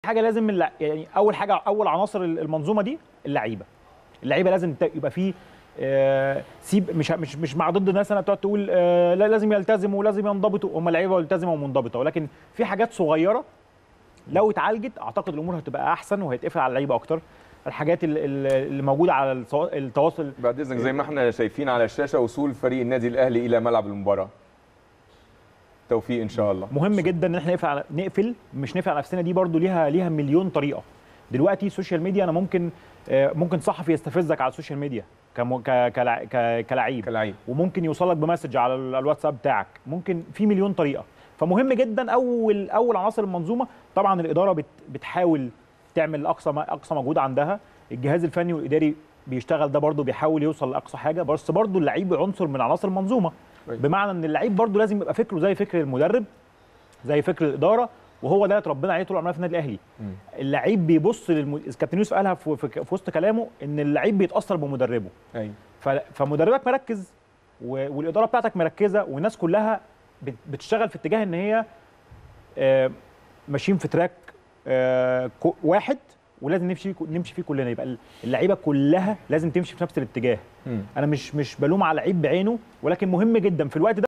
حاجه لازم اللع... يعني اول حاجه اول عناصر المنظومه دي اللعيبه اللعيبه لازم ت- يبقى فيه آه، سيب مش مش مش مع ضد الناس انا بتقعد تقول آه، لا لازم يلتزموا ولازم ينضبطوا هم لعيبه ملتزمه ومنضبطه ولكن في حاجات صغيره لو اتعالجت اعتقد الامور هتبقى احسن وهيتقفل على اللعيبه اكتر الحاجات ال- ال- اللي موجوده على التوا- التواصل بعد اذنك زي ما احنا شايفين على الشاشه وصول فريق النادي الاهلي الى ملعب المباراه توفيق ان شاء الله مهم جدا ان احنا نقفل على نقفل مش نقفل على نفسنا دي برضو ليها ليها مليون طريقه دلوقتي السوشيال ميديا انا ممكن آه، ممكن صحفي يستفزك على السوشيال ميديا كم- ك- كلع- ك- كلعيب كلاعب وممكن يوصلك بمسج على ال- الواتساب بتاعك ممكن في مليون طريقه فمهم جدا اول اول عناصر المنظومه طبعا الاداره بت بتحاول تعمل اقصى ما اقصى مجهود عندها الجهاز الفني والاداري بيشتغل ده برضه بيحاول يوصل لاقصى حاجه بس برضه اللعيب عنصر من عناصر المنظومه أيوة. بمعنى ان اللعيب برضه لازم يبقى فكره زي فكر المدرب زي فكر الاداره وهو ده اللي اتربينا عليه طول عمرنا في النادي الاهلي مم. اللعيب بيبص للم... كابتن يوسف قالها في, في, في وسط كلامه ان اللعيب بيتاثر بمدربه ايوه ف... فمدربك مركز و... والاداره بتاعتك مركزه والناس كلها بت... بتشتغل في اتجاه ان هي آه، ماشيين في تراك آه، كو- واحد ولازم نمشي نمشي فيه كلنا يبقى اللعيبه كلها لازم تمشي في نفس الاتجاه مم. انا مش مش بلوم على لعيب بعينه ولكن مهم جدا في الوقت ده